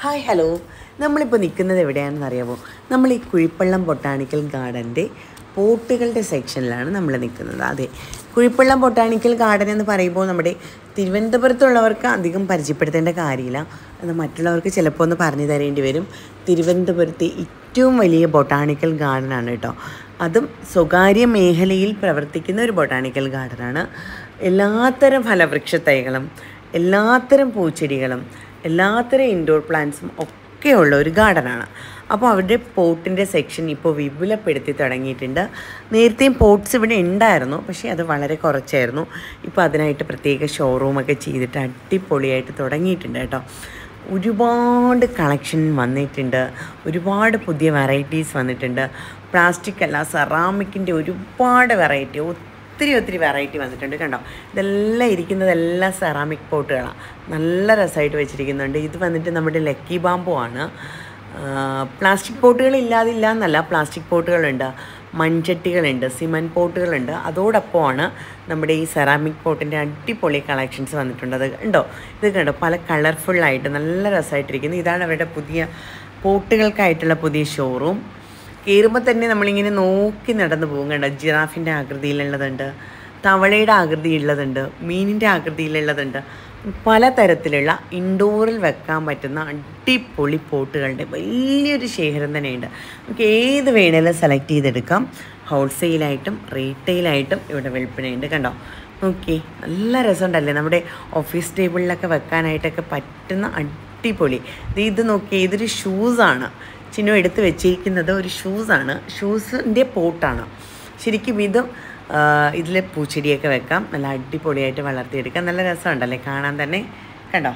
hi hello നമ്മളിപ്പോൾ നിൽക്കുന്നത് എവിടെയാണെന്ന് അറിയാമോ നമ്മൾ ഈ കുഴിപ്പള്ളം ബൊട്ടാണിക്കൽ ഗാർഡൻ്റെ പോട്ടുകളുടെ സെക്ഷനിലാണ് നമ്മൾ നിൽക്കുന്നത് അതെ കുഴിപ്പള്ളം ബൊട്ടാണിക്കൽ ഗാർഡൻ എന്ന് പറയുമ്പോൾ നമ്മുടെ തിരുവനന്തപുരത്തുള്ളവർക്ക് അധികം പരിചയപ്പെടുത്തേണ്ട കാര്യമില്ല അത് മറ്റുള്ളവർക്ക് ചിലപ്പോൾ ഒന്ന് പറഞ്ഞു തരേണ്ടി വരും തിരുവനന്തപുരത്തെ ഏറ്റവും വലിയ ബൊട്ടാണിക്കൽ ഗാർഡനാണ് കേട്ടോ അതും സ്വകാര്യ മേഖലയിൽ പ്രവർത്തിക്കുന്ന ഒരു ബൊട്ടാണിക്കൽ ഗാർഡനാണ് എല്ലാത്തരം ഫലവൃക്ഷ തൈകളും എല്ലാത്തരം പൂച്ചെടികളും എല്ലാത്തരം ഇൻഡോർ പ്ലാന്റ്സും ഒക്കെയുള്ള ഒരു ഗാർഡനാണ് അപ്പോൾ അവരുടെ പോട്ടിൻ്റെ സെക്ഷൻ ഇപ്പോൾ വിപുലപ്പെടുത്തി തുടങ്ങിയിട്ടുണ്ട് നേരത്തെയും പോട്ട്സ് ഇവിടെ ഉണ്ടായിരുന്നു പക്ഷേ അത് വളരെ കുറച്ചായിരുന്നു ഇപ്പോൾ അതിനായിട്ട് പ്രത്യേക ഷോറൂമൊക്കെ ചെയ്തിട്ട് അടിപൊളിയായിട്ട് തുടങ്ങിയിട്ടുണ്ട് കേട്ടോ ഒരുപാട് കളക്ഷൻ വന്നിട്ടുണ്ട് ഒരുപാട് പുതിയ വെറൈറ്റീസ് വന്നിട്ടുണ്ട് പ്ലാസ്റ്റിക് അല്ല സെറാമിക്കിൻ്റെ ഒരുപാട് വെറൈറ്റി ഒത്തിരി ഒത്തിരി വെറൈറ്റി വന്നിട്ടുണ്ട് കണ്ടോ ഇതെല്ലാം ഇരിക്കുന്നതെല്ലാം സെറാമിക് പോട്ടുകളാണ് നല്ല രസമായിട്ട് വെച്ചിരിക്കുന്നുണ്ട് ഇത് വന്നിട്ട് നമ്മുടെ ലക്കി ബാമ്പു ആണ് പ്ലാസ്റ്റിക് പോട്ടുകൾ ഇല്ലാതില്ല എന്നല്ല പ്ലാസ്റ്റിക് പോട്ടുകളുണ്ട് മൺചട്ടികളുണ്ട് സിമൻറ്റ് പോട്ടുകളുണ്ട് അതോടൊപ്പമാണ് നമ്മുടെ ഈ സെറാമിക് പോട്ടിൻ്റെ അടിപൊളി കളക്ഷൻസ് വന്നിട്ടുണ്ട് അത് ഉണ്ടോ ഇത് കണ്ടോ പല കളർഫുള്ളായിട്ട് നല്ല രസമായിട്ടിരിക്കുന്നു ഇതാണ് അവരുടെ പുതിയ പോട്ടുകൾക്കായിട്ടുള്ള പുതിയ ഷോറൂം കയറുമ്പോൾ തന്നെ നമ്മളിങ്ങനെ നോക്കി നടന്നു പോകും കണ്ടോ ജിറാഫിൻ്റെ ആകൃതിയിലുള്ളതുണ്ട് തവളയുടെ ആകൃതിയുള്ളതുണ്ട് മീനിൻ്റെ ആകൃതിയിലുള്ളതുണ്ട് പലതരത്തിലുള്ള ഇൻഡോറിൽ വെക്കാൻ പറ്റുന്ന അടിപൊളി പോട്ടുകളുടെ വലിയൊരു ശേഖരം തന്നെയുണ്ട് നമുക്ക് ഏത് വേണേലും സെലക്ട് ചെയ്തെടുക്കാം ഹോൾസെയിലായിട്ടും റീറ്റെയിലായിട്ടും ഇവിടെ വിൽപ്പനയുണ്ട് കണ്ടോ നോക്കി നല്ല രസമുണ്ടല്ലേ നമ്മുടെ ഓഫീസ് ടേബിളിലൊക്കെ വെക്കാനായിട്ടൊക്കെ പറ്റുന്ന അടിപൊളി ഇത് ഇത് നോക്കി ഇതൊരു ഷൂസാണ് ചിന്നു എടുത്ത് വെച്ചിരിക്കുന്നത് ഒരു ഷൂസാണ് ഷൂസിൻ്റെ പോട്ടാണ് ശരിക്കും ഇതും ഇതിൽ പൂച്ചെടിയൊക്കെ വെക്കാം നല്ല അടിപൊളിയായിട്ട് വളർത്തിയെടുക്കാം നല്ല രസമുണ്ടല്ലേ കാണാൻ തന്നെ കണ്ടോ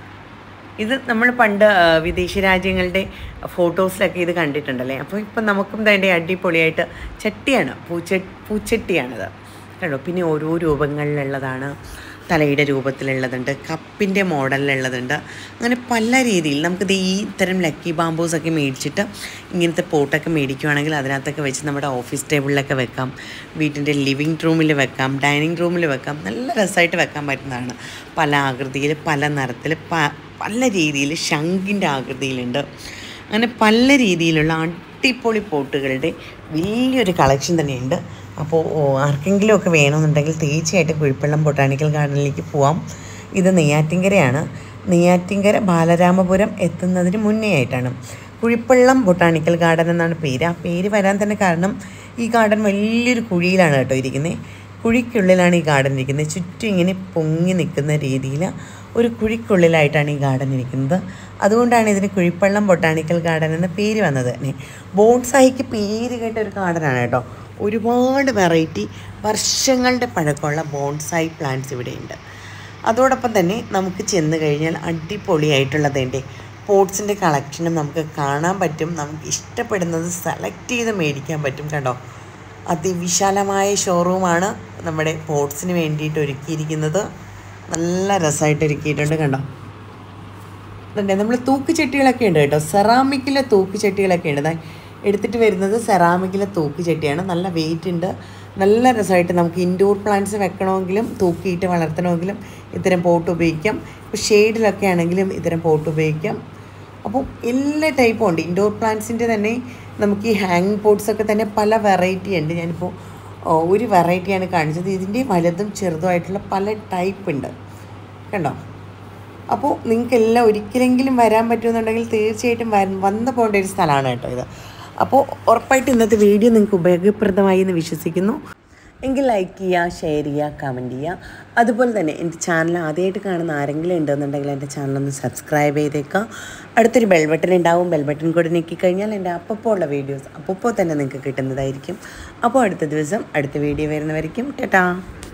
ഇത് നമ്മൾ പണ്ട് ആ, വിദേശ രാജ്യങ്ങളുടെ ഫോട്ടോസിലൊക്കെ ഇത് കണ്ടിട്ടുണ്ടല്ലേ അപ്പോൾ ഇപ്പം നമുക്കും അതിൻ്റെ അടിപൊളിയായിട്ട് ചട്ടിയാണ് പൂച്ച പൂച്ചട്ടിയാണിത് കണ്ടോ പിന്നെ ഓരോ രൂപങ്ങളിലുള്ളതാണ് തലയുടെ രൂപത്തിലുള്ളതുണ്ട് കപ്പിൻ്റെ മോഡലിലുള്ളതുണ്ട് അങ്ങനെ പല രീതിയിൽ നമുക്കിത് ഈ ഇത്തരം ലക്കി ബാംബൂസൊക്കെ മേടിച്ചിട്ട് ഇങ്ങനത്തെ പോട്ടൊക്കെ മേടിക്കുവാണെങ്കിൽ അതിനകത്തൊക്കെ വെച്ച് നമ്മുടെ ഓഫീസ് ടേബിളിലൊക്കെ വെക്കാം വീട്ടിൻ്റെ ലിവിങ് റൂമിൽ വെക്കാം ഡൈനിങ് റൂമിൽ വെക്കാം നല്ല രസമായിട്ട് വെക്കാൻ പറ്റുന്നതാണ് പല ആകൃതിയിൽ പല നിറത്തിൽ പ പല രീതിയിൽ ശംഖിൻ്റെ ആകൃതിയിലുണ്ട് അങ്ങനെ പല രീതിയിലുള്ള അടിപൊളി പോട്ടുകളുടെ വലിയൊരു കളക്ഷൻ തന്നെയുണ്ട് അപ്പോൾ ആർക്കെങ്കിലും ഒക്കെ വേണമെന്നുണ്ടെങ്കിൽ തീർച്ചയായിട്ടും കുഴിപ്പള്ളം ബൊട്ടാണിക്കൽ ഗാർഡനിലേക്ക് പോവാം ഇത് നെയ്യാറ്റിങ്കരയാണ് നെയ്യാറ്റിങ്കര ബാലരാമപുരം എത്തുന്നതിന് മുന്നേ ആയിട്ടാണ് കുഴിപ്പള്ളം ബൊട്ടാണിക്കൽ ഗാർഡൻ എന്നാണ് പേര് ആ പേര് വരാൻ തന്നെ കാരണം ഈ ഗാർഡൻ വലിയൊരു കുഴിയിലാണ് കേട്ടോ ഇരിക്കുന്നത് കുഴിക്കുള്ളിലാണ് ഈ ഗാർഡൻ ഇരിക്കുന്നത് ചുറ്റും ഇങ്ങനെ പൊങ്ങി നിൽക്കുന്ന രീതിയിൽ ഒരു കുഴിക്കുള്ളിലായിട്ടാണ് ഈ ഗാർഡൻ ഇരിക്കുന്നത് അതുകൊണ്ടാണ് ഇതിന് കുഴിപ്പള്ളം ബൊട്ടാണിക്കൽ ഗാർഡൻ എന്ന പേര് വന്നത് തന്നെ ബോൺസായിക്ക് പേര് കേട്ട ഒരു ഗാർഡനാണ് കേട്ടോ ഒരുപാട് വെറൈറ്റി വർഷങ്ങളുടെ പഴക്കമുള്ള ബോൺസായി പ്ലാന്റ്സ് ഇവിടെയുണ്ട് അതോടൊപ്പം തന്നെ നമുക്ക് ചെന്ന് കഴിഞ്ഞാൽ അടിപൊളിയായിട്ടുള്ളതിൻ്റെ പോട്ട്സിൻ്റെ കളക്ഷനും നമുക്ക് കാണാൻ പറ്റും നമുക്ക് ഇഷ്ടപ്പെടുന്നത് സെലക്ട് ചെയ്ത് മേടിക്കാൻ പറ്റും കണ്ടോ അതിവിശാലമായ ഷോറൂമാണ് നമ്മുടെ പോട്ട്സിന് വേണ്ടിയിട്ട് ഒരുക്കിയിരിക്കുന്നത് നല്ല രസമായിട്ട് ഒരുക്കിയിട്ടുണ്ട് കണ്ടോ അതുണ്ട് നമ്മൾ തൂക്കുചട്ടികളൊക്കെ ഉണ്ട് കേട്ടോ സെറാമിക്കിലെ തൂക്കുചട്ടികളൊക്കെ ഉണ്ട് ദാ എടുത്തിട്ട് വരുന്നത് സെറാമിക്കിലെ തൂക്കുചട്ടിയാണ് നല്ല വെയിറ്റ് ഉണ്ട് നല്ല രസമായിട്ട് നമുക്ക് ഇൻഡോർ പ്ലാന്റ്സ് വെക്കണമെങ്കിലും തൂക്കിയിട്ട് വളർത്തണമെങ്കിലും ഇത്തരം പോട്ട് ഉപയോഗിക്കാം ഇപ്പോൾ ഷെയ്ഡിലൊക്കെ ആണെങ്കിലും ഇത്തരം പോട്ട് ഉപയോഗിക്കാം അപ്പോൾ എല്ലാ ടൈപ്പും ഉണ്ട് ഇൻഡോർ പ്ലാന്റ്സിൻ്റെ തന്നെ നമുക്ക് ഈ ഹാങ് പോട്ട്സ് ഒക്കെ തന്നെ പല വെറൈറ്റി ഉണ്ട് ഞാനിപ്പോൾ ഓ, ഒരു വെറൈറ്റിയാണ് കാണിച്ചത് ഇതിൻ്റെ വലുതും ചെറുതുമായിട്ടുള്ള പല ടൈപ്പ് ഉണ്ട് കണ്ടോ അപ്പോൾ നിങ്ങൾക്കെല്ലാം ഒരിക്കലെങ്കിലും വരാൻ പറ്റുമെന്നുണ്ടെങ്കിൽ തീർച്ചയായിട്ടും വര- വന്നു പോകേണ്ട ഒരു സ്ഥലമാണ് കേട്ടോ ഇത് അപ്പോൾ ഉറപ്പായിട്ട് ഇന്നത്തെ വീഡിയോ നിങ്ങൾക്ക് ഉപയോഗപ്രദമായി എന്ന് വിശ്വസിക്കുന്നു എങ്കിൽ ലൈക്ക് ചെയ്യുക ഷെയർ ചെയ്യുക കമൻറ്റ് ചെയ്യുക അതുപോലെ തന്നെ എൻ്റെ ചാനൽ ആദ്യമായിട്ട് കാണുന്ന ആരെങ്കിലും ഉണ്ടെന്നുണ്ടെങ്കിൽ എൻ്റെ ചാനലൊന്ന് സബ്സ്ക്രൈബ് ചെയ്തേക്കുക അടുത്തൊരു ബെൽ ബട്ടൺ ഉണ്ടാവും ബെൽ ബട്ടൺ കൂടെ ഞെക്കി കഴിഞ്ഞാൽ എൻ്റെ അപ്പോൾ ഉള്ള വീഡിയോസ് അപ്പോൾ തന്നെ നിങ്ങൾക്ക് കിട്ടുന്നതായിരിക്കും അപ്പോൾ അടുത്ത ദിവസം അടുത്ത വീഡിയോ വരുന്നവരിക്കും ടാറ്റാ